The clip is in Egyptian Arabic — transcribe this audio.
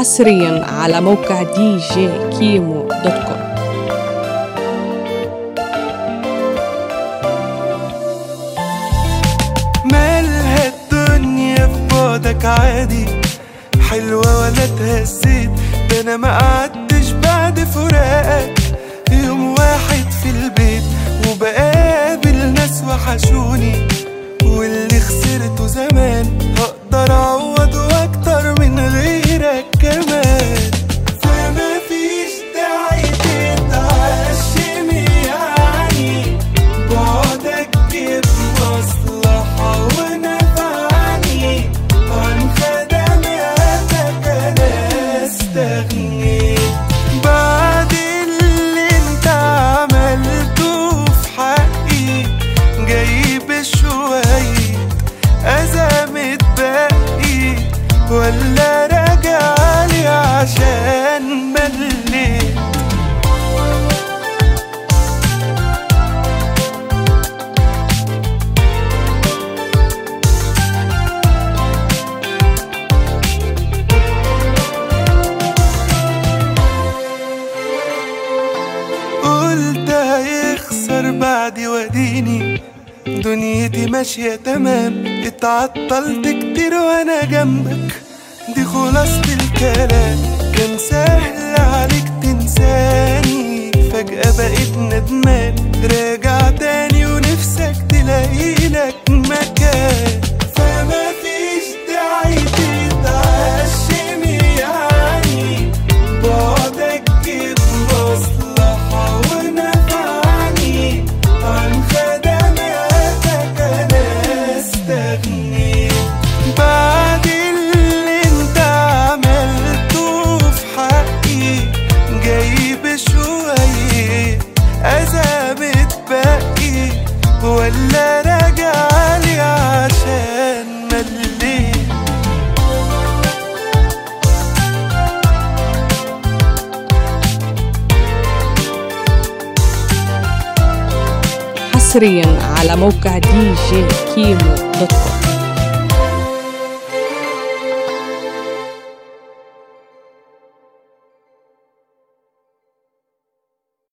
حصريا على موقع دي جي كيمو دوت كوم مالها الدنيا في بعدك عادي حلوة ولا تهزيت ده انا ما قعدتش بعد فراقك يوم واحد في البيت وبقابل ناس وحشوني واللي خسرته زمان هقدر اعوضه اكتر من غيرك كمان فما فيش داعي تتعشم يعني بعدك جيب مصلحة ونفعني عن خدماتك أنا استغنيت بعد اللي انت عملته في حقي جايب شوية أذى متبقي ولا راجعلي عشان مليت قلت هيخسر بعدي وديني دنيتي ماشية تمام اتعطلت كتير وانا جنبك دي خلاصة الكلام كان سهل عليك تنساني فجأة بقيت ندمان راجع تاني ونفسك تلاقي لك مكان فما فيش داعي تتعشم يعني بعدك جيب مصلحة ونفعني عن خدماتك أنا استغنيت بعد اللي انت عملته في حقي جايب شوية أذى متبقي ولا راجعلي عشان مليت حصريا على موقع دي جي كيمو دوت كوم